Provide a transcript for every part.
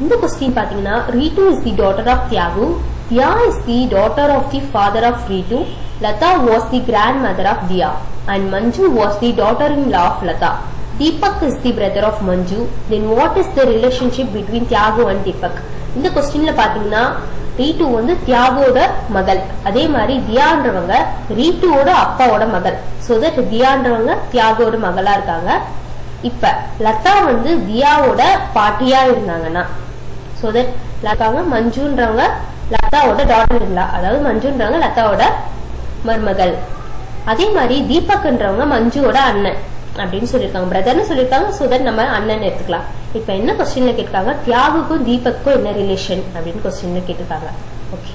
இந்த கொஸ்டின் பாத்தீங்கன்னா Ritu is the daughter of Thiyagu Diya is the daughter of the father of Ritu Latha was the grandmother of Diya and Manju was the daughter in law of Latha Deepak is the brother of Manju then what is the relationship between Thiyagu and Deepak இந்த கொஸ்டின்ல பாத்தீங்கன்னா ரீட்டு வந்து தியாகோட மகள் அதே மாதிரி தியான்றவங்க ரீட்டுவோட அப்பாவோட மகள் so that தியான்றவங்க தியாகோட மகளா இருக்காங்க இப்ப லதா வந்து தியாவோட பாட்டியா இருந்தாங்கன்னா சோ தட் லதாங்க மஞ்சுன்றவங்க லதாவோட டாட்டர் இல்லா அதாவது மஞ்சுன்றவங்க லதாவோட மருமகள் அதே மாதிரி தீபக்ன்றவங்க மஞ்சுவோட அண்ணன் அப்படின்னு சொல்லியிருக்காங்க பிரதர்னு சொல்லியிருக்காங்க சோ தட் நம்ம அண்ணன் எடுத்துக்கலாம் இப்ப என்ன கொஸ்டின்ல கேட்டிருக்காங்க தியாகுக்கும் தீபக்கும் என்ன ரிலேஷன் அப்படின்னு கொஸ்டின்ல கேட்டிருக்காங்க ஓகே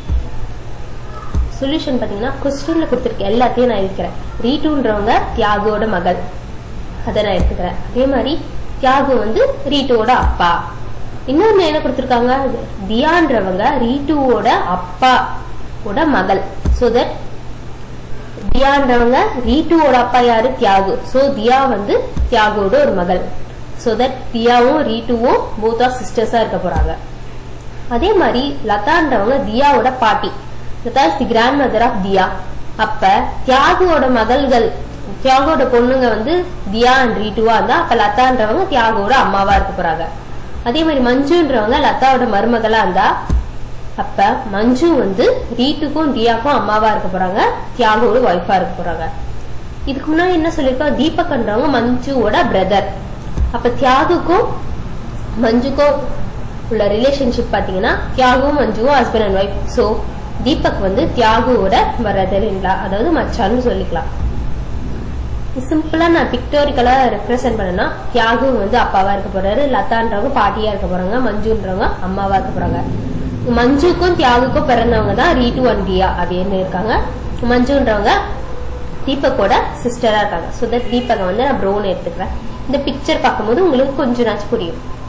சொல்யூஷன் பாத்தீங்கன்னா கொஸ்டின்ல கொடுத்துருக்க எல்லாத்தையும் நான் இருக்கிறேன் ரீட்டுன்றவங்க தியாகுவோட மகள் அதை நான் எடுத்துக்கிறேன் அதே மாதிரி தியாகு வந்து ரீட்டுவோட அப்பா இன்னொன்னு என்ன கொடுத்துருக்காங்க தியான்றவங்க ரீட்டுவோட அப்பாவோட மகள் சோ தட் தியான்றவங்க ரீட்டுவோட அப்பா யாரு தியாகு சோ தியா வந்து தியாகுவோட ஒரு மகள் சோ தட் தியாவும் ரீட்டுவும் போத் ஆஃப் சிஸ்டர்ஸா இருக்க போறாங்க அதே மாதிரி லதான்றவங்க தியாவோட பாட்டி Latha is the grandmother of Diya அப்ப தியாகுவோட மகள்கள் தியாகோட பொண்ணுங்க வந்து தியா அண்ட் ரீட்டுவா இருந்தா அப்ப லதான்றவங்க தியாகோட அம்மாவா இருக்க போறாங்க அதே மாதிரி மஞ்சுன்றவங்க லதாவோட மருமகளா இருந்தா அப்ப மஞ்சு வந்து ரீட்டுக்கும் தியாக்கும் அம்மாவா இருக்க போறாங்க தியாகோட ஒய்ஃபா இருக்க போறாங்க இதுக்கு முன்னாடி என்ன சொல்லிருக்கோம் தீபக்ன்றவங்க மஞ்சுவோட பிரதர் அப்ப தியாகுக்கும் மஞ்சுக்கும் உள்ள ரிலேஷன்ஷிப் பாத்தீங்கன்னா தியாகும் மஞ்சுவும் husband and wife so Deepak வந்து தியாகுவோட பிரதர் இல்லா அதாவது மச்சான்னு சொல்லிக்கலாம் சிம்பிளா நான் பிக்டோரிக்கலா ரெப்ரசென்ட் பண்ணனா தியாகு வந்து அப்பாவா இருக்க போறாரு லதான்றவங்க பாட்டியா இருக்க போறாங்க மஞ்சுன்றவங்க அம்மாவா இருக்க போறாங்க மஞ்சுக்கும் தியாகுக்கும் பிறந்தவங்க தான் ரீட்டு அண்ட் தியா அப்படின்னு இருக்காங்க மஞ்சுன்றவங்க தீபக்கோட சிஸ்டரா இருக்காங்க ஸோ தட் தீபக் வந்து நான் ப்ரோன் எடுத்துக்கிறேன் இந்த பிக்சர் பார்க்கும்போது உங்களுக்கு கொஞ்சம் நாச்சும் புரியும்